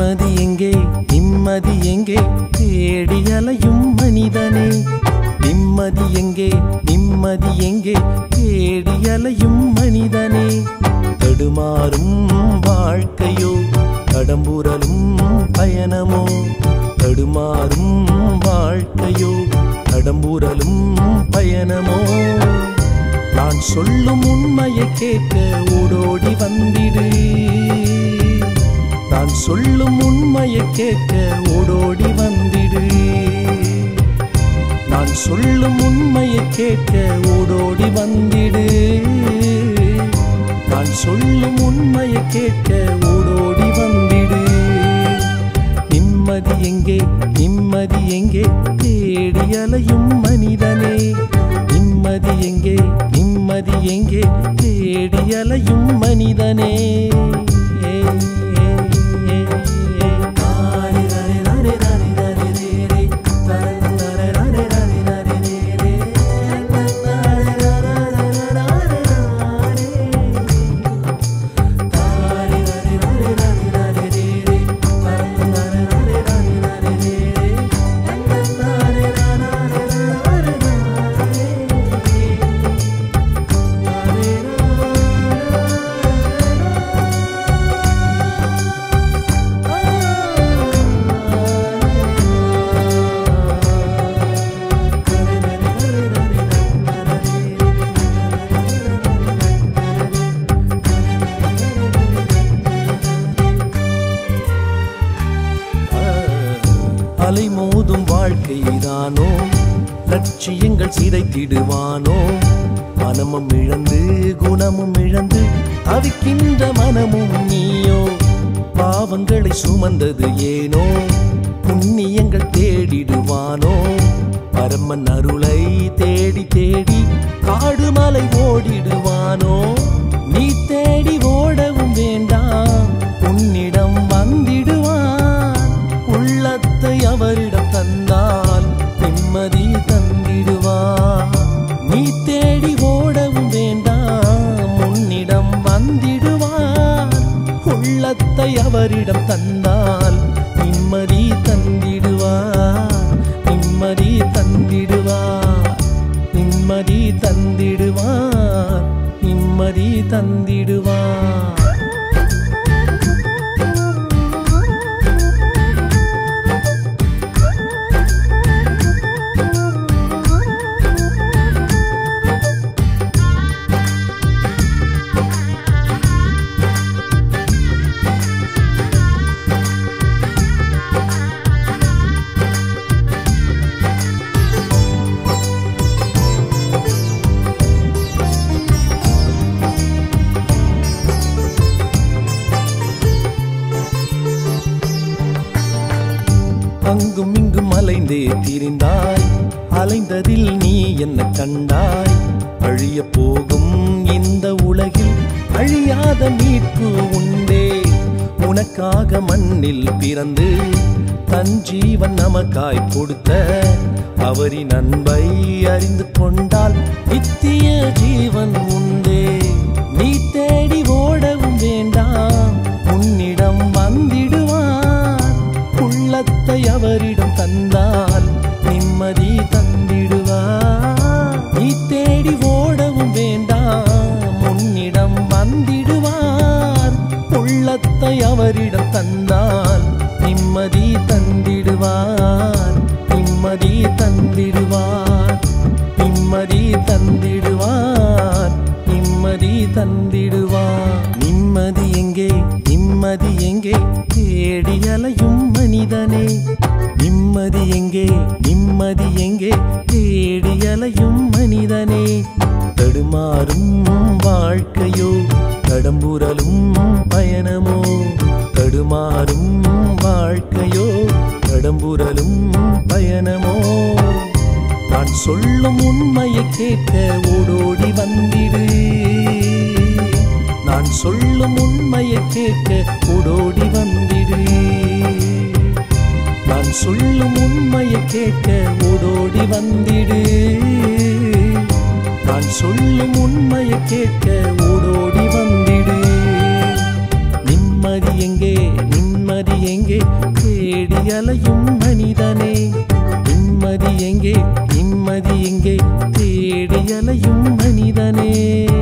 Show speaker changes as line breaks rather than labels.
நிம்மதி எங்கே நிம்மதி எங்கே தேடி அலையும் மனிதனே நிம்மதி எங்கே நிம்மதி எங்கே தேடி அலையும் மனிதனே தடுமாறும் வாழ்க்கையோ கடம்புரலும் பயணமோ தடுமாறும் வாழ்க்கையோ கடம்புரலும் பயணமோ நான் சொல்லும் உண்மையை கேட்க ஓடோடி வந்திடு நான் சொல்லும் உண்மையை கேட்க ஓடோடி வந்திடு நான் சொல்லும் உண்மையை கேட்க ஓடோடி வந்திடு நான் சொல்லும் உண்மையை கேட்க ஓடோடி வந்திடு நிம்மதி எங்கே நிம்மதி எங்கே தேடி அலையும் மனிதனே நிம்மதி எங்கே நிம்மதி எங்கே தேடி அலையும் மனிதனே அலைமோதும் வாழ்க்கைதானோ லட்சியங்கள் சிதைத்திடுவானோ மனமும் இழந்து குணமும் இழந்து தவிக்கின்ற மனமும் நீயோ பாவங்களை சுமந்தது ஏனோ புண்ணியங்கள் தேடிடுவானோ பரமன் அருளை தேடி தேடி காடு மலை ஓடிடுவானோ நீ தேடி ஓடவும் வேண்டாம் உன்னிடம் வந்திடுவான் உள்ளத்தை அவரிடம் தந்தால் நிம்மதி தந்திடுவான் நீ தேடி ஓடவும் வேண்டாம் உன்னிடம் வந்திடுவான் உள்ளத்தை அவரிடம் தந்தால் நிம்மதி தந்திடுவார் நிம்மதி தந்திடுவார் நிம்மதி தந்திடுவார் நிம்மதி தந்திடுவார் அங்கும் இங்கும் அலைந்தே திரிந்தாய் அலைந்ததில் நீ என்ன கண்டாய் அழிய போகும் இந்த உலகில் அழியாத மீட்பு உண்டே உனக்காக மண்ணில் பிறந்து தன் ஜீவன் நமக்காய் கொடுத்த அவரின் அன்பை அறிந்து கொண்டால் நித்திய ஜீவன் உண்டே நீ தேடி ஓடவும் வேண்டாம் உன்னிடம் வந்திடுவான் உள்ளத்தை அவரிடம் தந்தால் நிம்மதி தந்திடுவார் நீ தேடி ஓடவும் வேண்டாம் உன்னிடம் வந்திடுவார் உள்ளத்தை அவரிடம் தந்தால் நிம்மதி தந்திடுவார் நிம்மதி தந்திடுவார் நிம்மதி தந்திடுவார் நிம்மதி தந்திடுவார் நிம்மதி எங்கே நிம்மதி எங்கே தேடி அலையும் மனிதனே நிம்மதி எங்கே நிம்மதி எங்கே தேடி அலையும் மனிதனே தடுமாறும் வாழ்க்கையோ கடம்புரலும் பயணமோ தடுமாறும் வாழ்க்கையோ கடம்புரலும் பயணமோ நான் சொல்லும் உண்மையை கேட்க ஓடோடி வந்திடு நான் சொல்லும் உண்மையை கேட்க ஓடோடி வந்திடு நான் சொல்லும் உண்மையை கேட்க ஓடோடி வந்திடு நான் சொல்லும் உண்மையை கேட்க ஓடோடி வந்திடு நிம்மதி எங்கே நிம்மதி நிம்மதி எங்கே தேடி அலையும் மனிதனே நிம்மதி எங்கே நிம்மதி எங்கே தேடி அலையும் மனிதனே